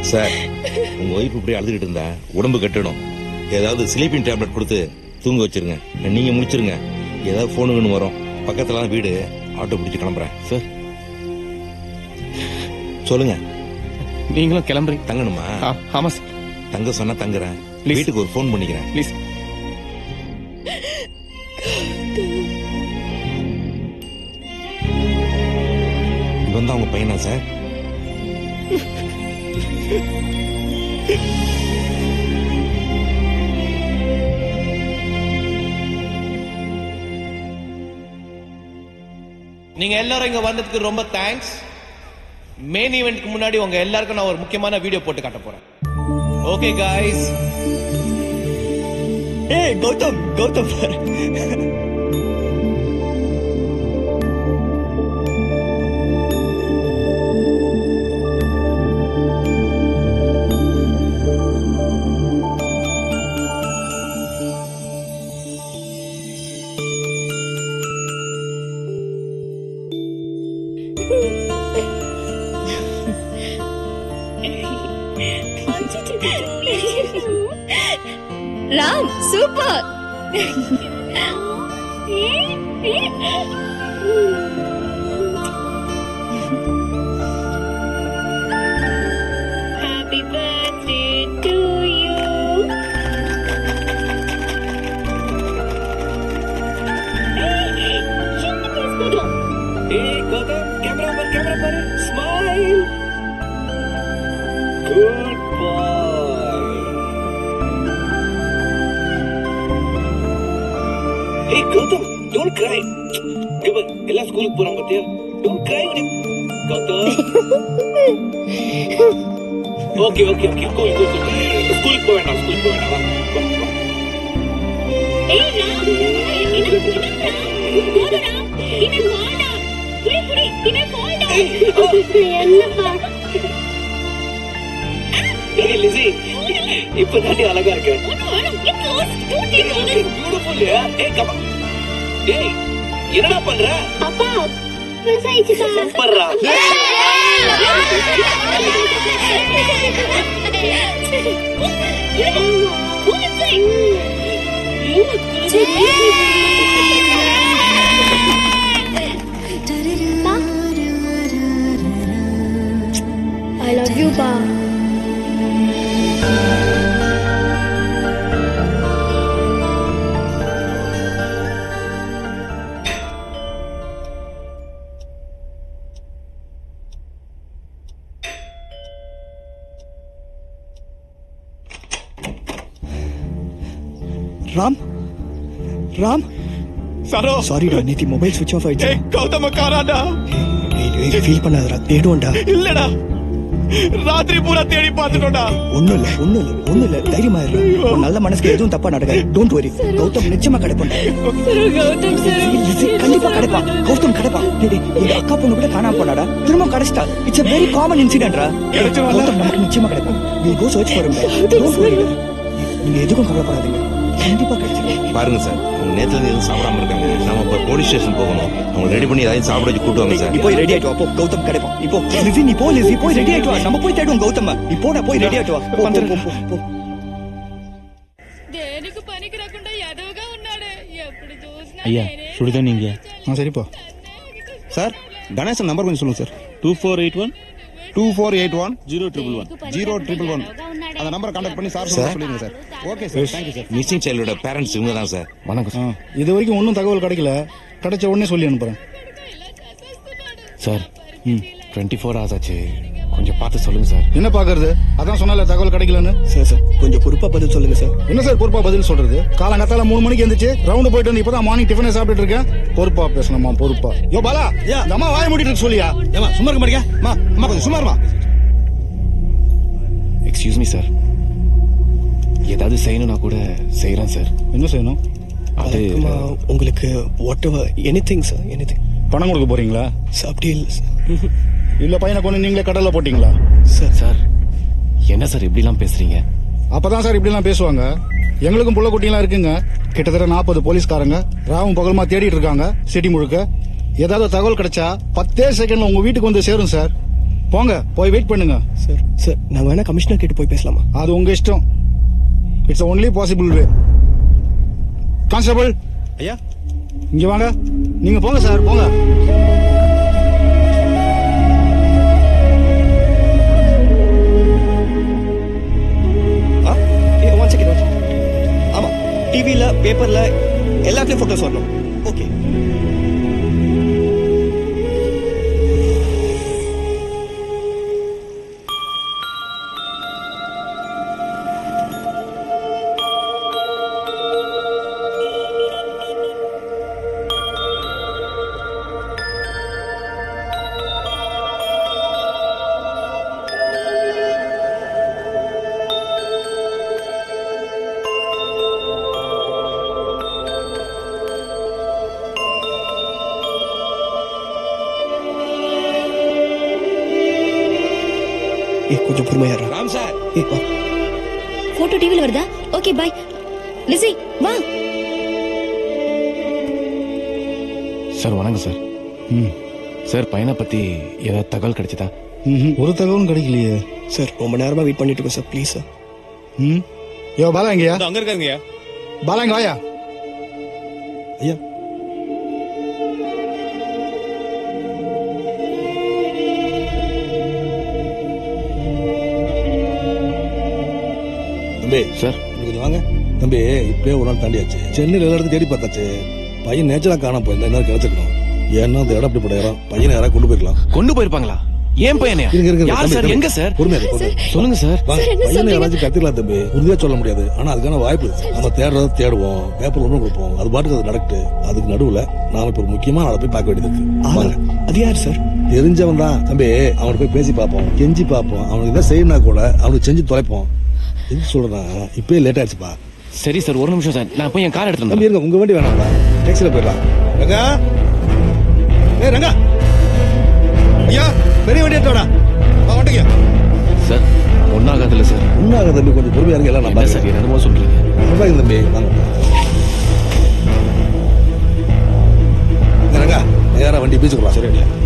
Sir உங்க wife இப்படி அழுதுகிட்டு இருந்தா உடம்பு கட்டணும் ஏதாவது ஸ்லீப்பிங் டேப்லெட் கொடுத்து தூங்க வச்சிருங்க நீங்க முடிச்சிருங்க ஏதாவது போனுங்கன்னு வரும் பக்கத்துல தான் வீடு ஆட்டோ பிடிச்சு கிளம்புறேன் சார் சொல்லுங்க நீங்களும் கிளம்புறீங்க தங்கணுமா ஆ, ஆமா சார் தங்க சொன்னா தங்குறேன் Please. வீட்டுக்கு ஒரு ஃபோன் பண்ணிக்கிறேன் ப்ளீஸ் இவன் தான் உங்க பையனா சார் நீங்க எல்லாரும் இங்க வந்ததுக்கு ரொம்ப தேங்க்ஸ் மெயின் ஈவெண்ட்க்கு முன்னாடி உங்க எல்லாருக்கும் நான் ஒரு முக்கியமான வீடியோ போட்டு காட்ட போறேன் ஓகே காய்ஸ் ஏய் Gautham Gautham Ram super Happy birthday to you. சின்ன பீஸ் போதும் ஏய் கௌதம் கேமரா பாரு கேமரா பாரு ஸ்மைல் குட் பாய் ஏய் கௌதம் டோன்ட் கிரை இவ எல்லாம் ஸ்கூலுக்கு போறாங்க பாத்தியா don't cry Gautham okay okay okay cool cool ஸ்கூலுக்கு போக வேண்டாம் ஸ்கூலுக்கு போக வேண்டாம் வா, வா, வா. ஏய் ராம் என்ன போதும் ராம் என்ன கோல்டா புடி புடி என்ன கோல்டா என்னப்பா ஏய் லிசி இப்ப தாண்டி அழகா இருக்க ஒன்னு வேணும் get lost don't take all beautiful ஏய் கமா ஏய் என்னடா பண்ற அப்பா மிஸ் ஆயிடுச்சுப்பா சூப்பர்ரா ஐ லவ் யூ பா ராம் ராம் சரோ சாரிடா நேத்தி மொபைல் சுவிட்ச் ஆஃப் ஆயிடுச்சு ஏய் கௌதம காராடா ஃபீல் பண்ணாதடா தேடுவோம்டா இல்லடா ராத்திரி பூரா தேடி பார்த்துட்டோம்டா ஒண்ணும் இல்ல ஒண்ணும் இல்ல ஒண்ணும் இல்ல தைரியமா இரு உன் நல்ல மனசுக்கு எதுவும் தப்பா நடக்காது டோன்ட் வரி கௌதம் நிச்சயமா கிடைப்பான்டா கௌதம் சார் இது கண்டிப்பா கிடைப்பான் கௌதம் கிடைப்பான் டேய், டேய், எங்க அக்கா பொண்ணு கூட காணாம போனாடா திரும்ப கிடைச்சிட்டா இட்ஸ் a வெரி காமன் இன்சிடென்ட்ரா கிடைச்சிரும்ல? கௌதம் நமக்கு நிச்சயமா கிடைப்பான் we'll go search for him don't worry நீங்க எதுக்கும் கவலைப்படாதீங்க கண்டிப்பா கிடைச்சிடும் பாருங்க சார் அவங்க நேத்துல இருந்து எதுவும் சாப்பிடாம இருக்காங்க நாம இப்ப போலீஸ் ஸ்டேஷன் போகணும் அவங்க ரெடி பண்ணி ஏதாவது சாப்பிட வச்சு கூட்டு வாங்க சார் நீ போய் ரெடி ஆயிட்டு வா போ கௌதம் கிடைப்பான் இப்போ லிசி நீ போ லிசி போய் ரெடி ஆயிட்டு வா நம்ம போய் தேடுவோம் கௌதம் நீ போடா போய் ரெடி ஆயிட்டு வா போ, போ, போ, போ, போ. దేనికి పనికి రాకుండా ఎదవగా ఉన్నాడు ఎప్పుడు చూసినా ஐயா சுடிதான் நீங்க ஆ சரிப்பா சார் கணேசன் நம்பர் கொஞ்சம் சொல்லுங்க sir two four eight one two four eight one zero triple one zero triple one அந்த நம்பரை கான்டாக்ட் பண்ணி சார் சார். சொல்லிடுங்க sir okay sir thank you sir missing சைல்டோட பேரண்ட்ஸ் இவங்க தான் சார் வணக்கம் ஆ சார் இது வரைக்கும் ஒன்றும் தகவல் கிடைக்கல கிடைச்ச உடனே சொல்லி அனுப்புறேன் சார் ம் டுவெண்ட்டி ஃபோர் ஹவர்ஸ் ஆச்சு கொஞ்சம் பார்த்து சொல்லுங்க சார் என்ன பாக்குறது அதான் சொன்னால தகவல் கிடைக்கலன்னு சார் சார் கொஞ்சம் பொறுப்பா பதில் சொல்லுங்க சார் என்ன சார் பொறுப்பா பதில் சொல்றது காலங்காத்தால மூணு மணிக்கு எந்திரிச்சு ரவுண்டு போயிட்டு வந்து இப்பதான் மார்னிங் டிஃபனே சாப்பிட்டு இருக்கேன் பொறுப்பா பேசணுமா பொறுப்பா யோ பாலா இந்த அம்மா வாய மூடிட்டு இருக்கு சொல்லியா ஏமா சும்மா இருக்க மாட்டியா அம்மா அம்மா கொஞ்சம் சும்மா இருமா எக்ஸ்கியூஸ் மீ சார் ஏதாவது செய்யணும்னா கூட செய்கிறேன் சார் என்ன செய்யணும் அது வழக்கமா உங்களுக்கு whatever anything sir anything பணம் கொடுக்க போறீங்களா சார் அப்படி இல்லை சார் இல்ல பையனை கொண்டு நீங்களே கடல்ல போட்டீங்களா சார் சார் என்ன சார் இப்படிலாம் பேசுறீங்க அப்பதான் சார் இப்படிலாம் பேசுவாங்க எங்களுக்கும் புள்ள குட்டிலாம் இருக்குங்க கிட்டத்தட்ட நாற்பது போலீஸ்காரங்க ராவும் பகலுமா தேடிட்டு இருக்காங்க சிட்டி முழுக்க ஏதாவது தகவல் கிடைச்சா பத்தே செகண்ட்ல உங்க வீட்டுக்கு வந்து சேரும் சார் போங்க போய் வெயிட் பண்ணுங்க சார் சார் நாங்க வேணா கமிஷனர் கிட்ட போய் பேசலாமா அது உங்க இஷ்டம் it's only possible way constable ஐயா இங்க வாங்க நீங்க போங்க சார் போங்க ஒன் செகண்ட் ஆமா டிவில பேப்பர்ல எல்லாத்துலயும் போட்டோஸ் வரணும் ஓகே ஏ கொஞ்சம் பொறுமையா இரு. ராம் சார் ஏ வா போட்டோ டிவில வருதா ஓகே பை லிசி வா சார் வணக்கம் சார் சார் பையனை பத்தி ஏதாவது தகவல் கிடைச்சதா ம்ஹும். ஒரு தகவலும் கிடைக்கலையே சார் ரொம்ப நேரமா வெயிட் பண்ணிட்டு இருக்கோம் சார் ப்ளீஸ் சார் ம் யோ பாலா இங்கயா அங்க இருக்காருங்கய்யா பாலா இங்க வாயா ஐயா தம்பி சார் இப்படி கொஞ்சம் வாங்க தம்பி இப்பயே ஒரு நாள் தாண்டியாச்சு சென்னையில் எல்லா இடத்தையும் தேடி பார்த்தாச்சு பையன் நேச்சரா காணாம போயிருந்தா என்ன கிடைச்சிருக்கணும் ஏன்னா அந்த இடம் அப்படிப்பட்ட இடம் பையனை யாராவது கொண்டு போயிருக்கலாம் கொண்டு போயிருப்பாங்களா ஏன் பையனையா இருங்க, இருங்க, யார் தம்பி, சார் தம்பி. எங்க சார் பொறுமையா இரு, பொறுமையா இரு. சொல்லுங்க சார் வாங்க சார், என்ன பையனை சொல்றீங்க? யாராச்சும் கத்துக்கலாம் தம்பி உறுதியா சொல்ல முடியாது ஆனா அதுக்கான வாய்ப்பு இருக்கு நம்ம தேடுறத தேடுவோம் பேப்பர் ஒன்றும் கொடுப்போம் அது பாட்டுக்கு அது நடக்குது அதுக்கு நடுவுல நாம இப்ப ஒரு முக்கியமான ஆளை போய் பார்க்க வேண்டியது இருக்கு ஆமா வாங்க அது யார் சார் தெரிஞ்சவன் தான் தம்பி அவனை போய் பேசி பார்ப்போம் கெஞ்சி பார்ப்போம் அவனுக்கு எதாவது செய்யணும்னா கூட அவனுக்கு செஞ்சு தொலைப்போம் எதுக்கு சொல்றேன் இப்பயே லேட் ஆயிடுச்சுப்பா சரி சார் ஒரு நிமிஷம் சார் நான் போய் என் கார் எடுத்துட்டு தம்பி வந்துடுறேன். இருங்க உங்க வண்டி வேணாம்டா டாக்ஸில போயிடலாம் ரங்கா ஏ ரங்கா ஐயா பெரிய வண்டி எடுத்து வா வண்டிங்க சார் ஒன்னாகாதுல்ல சார் உன்னாக தம்பி கொஞ்சம் பொறுமையா இருங்க எல்லாம் என்ன நான் சார் பாருங்க என்னமோ சொல்றீங்க சொல்றாங்க தம்பி வாங்க இங்க ரங்கா நேரா வண்டி பீச்சுக்குறா சரி